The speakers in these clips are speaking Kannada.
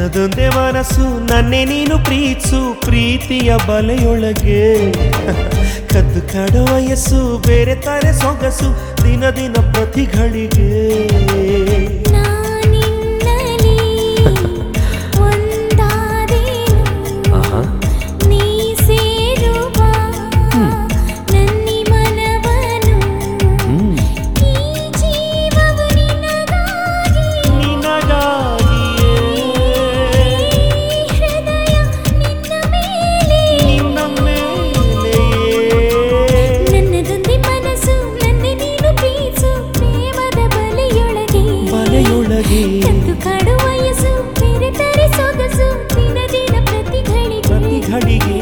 ನನ್ನದೊಂದೇ ಮನಸ್ಸು ನನ್ನೇ ನೀನು ಪ್ರೀತಿಸು ಪ್ರೀತಿಯ ಬಲೆಯೊಳಗೆ ಕದ್ದು ಕಾಡೋ ವಯಸ್ಸು ಬೇರೆ ತಾರೆ ಸೊಗಸು ದಿನ ದಿನ ಪ್ರತಿಗಳಿಗೆ ನಾನಿನ್ನಲಿ ಒಂದಾದೇನು ನೀ ಸೇರುವ ನನ್ನಿ ಮನವನು ಈ ಜೀವವು ನಿನಗಾಗಿ ನಿನಗಾಗಿಯೇ ಈ ಹೃದಯ ನಿನ್ನ ಮೇಲೆ ನಿನ್ನ ಮೇಲೆಯೇ ನನ್ನದೊಂದೇ ಮನಸ್ಸು ನನ್ನೇ ನೀನು ಪ್ರೀತಿಸು ಪ್ರೇಮದ ಬಲೆಯೊಳಗೆ ಬಲೆಯೊಳಗೆ ಕದ್ದು ಕಾಡು ವಯಸ್ಸು ಬೇರೆ ತಾರೆ ಸೊಗಸು ದಿನ ದಿನ ಪ್ರತಿಗಳಿಗೆ ಪ್ರತಿಗಳಿಗೆ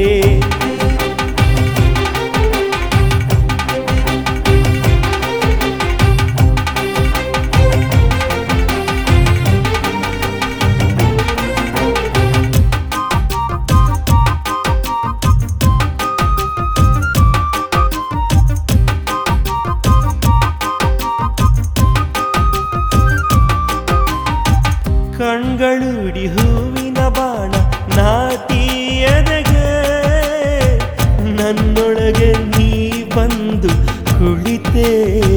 ಕಣ್ಗಳುಡಿ ಹೂವಿನ ಬಾಣ ನಾಟಿಯದಗೆ ನನ್ನೊಳಗೆ ನೀ ಬಂದು ಕುಳಿತೆ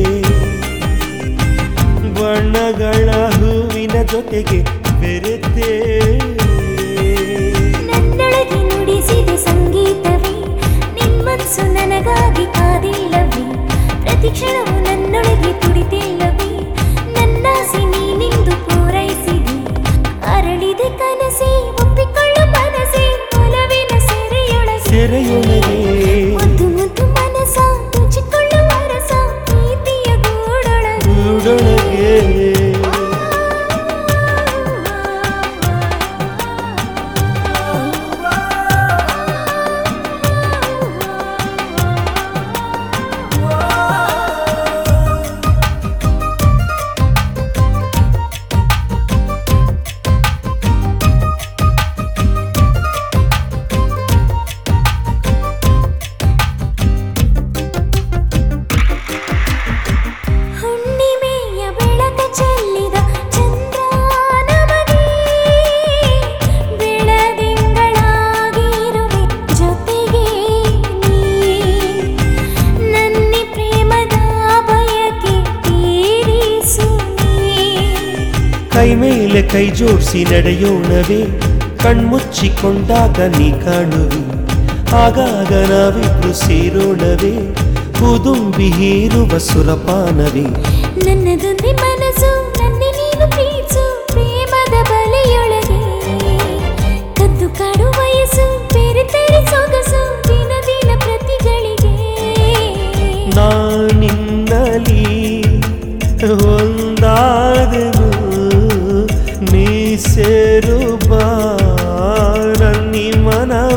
ಬಣ್ಣಗಳ ಹೂವಿನ ಜೊತೆಗೆ ಬೆರೆತೆ ನನ್ನೊಳಗೆ ನುಡಿಸಿದ ಸಂಗೀತವೇ ನಿಮ್ಮನ್ಸು ನನಗಾಗಿ ಕಾದಿಲ್ಲವೇ ಪ್ರತಿ ಕ್ಷಣವು ನನ್ನೊಳಗೆ ತುಡಿತಿಲ್ಲವೇ ನನ್ನಾಸೆ ನೀನಿಂದು ಪೂರೈಸಿದೆ ಅರಳಿದೆ ಕನಸೆ ಒಪ್ಪಿಕೊಳ್ಳು ಮನಸೆ ಒಲವಿನ ಸೆರೆಯೊಳಗೆ ಸೆರೆಯೊಳಗೆ ಮುದ್ದು ಮುದ್ದು ಮನಸ ತುಚಿಕೊಳ್ಳುವ ರಸ ಪ್ರೀತಿಯ ಗೂಡೊಳಗೆ ಗೂಡೊಳಗೆ ಹುಣ್ಣಿಮೆಯ ಬೆಳಕ ಚೆಲ್ಲಿದ ಚಂದ್ರ ನಮಗೆ ಬೆಳದಿಂಗಳಾಗಿರುವೆ ಜೊತೆಗೆ ನೀ ನನ್ನಿ ಪ್ರೇಮದ ಬಯಕೆ ತೀರಿಸು ನೀ ಕೈ ಮೇಲೆ ಕೈ ಜೋಡಿಸಿ ನಡೆಯೋಣವೇ ಕಣ್ಮುಚ್ಚಿಕೊಂಡಾಗ ನೀ ಕಾಣುವಿ ಆಗಾಗ ನಾವಿಬ್ರು ಸೇರೋಣವೇ ಹುದುಂಬಿ ಹೀರುವ ಸುರಪಾನವೇ ನನ್ನದೊಂದೇ ಮನಸ್ಸು ನನ್ನೇ ನೀನು ಪ್ರೀತಿಸು ಪ್ರೇಮದ ಬಲೆಯೊಳಗೆ ಕದ್ದು ಕಾಡು ವಯಸ್ಸು ಬೇರೆ ತಾರೆ ಸೊಗಸು ದಿನ ದಿನ ಪ್ರತಿಗಳಿಗೆ ನಾನಿನ್ನಲಿ ಒಂದಾದೆನು ನೀ ಸೇರು ಬಾ ನನ್ನಿ ಮನ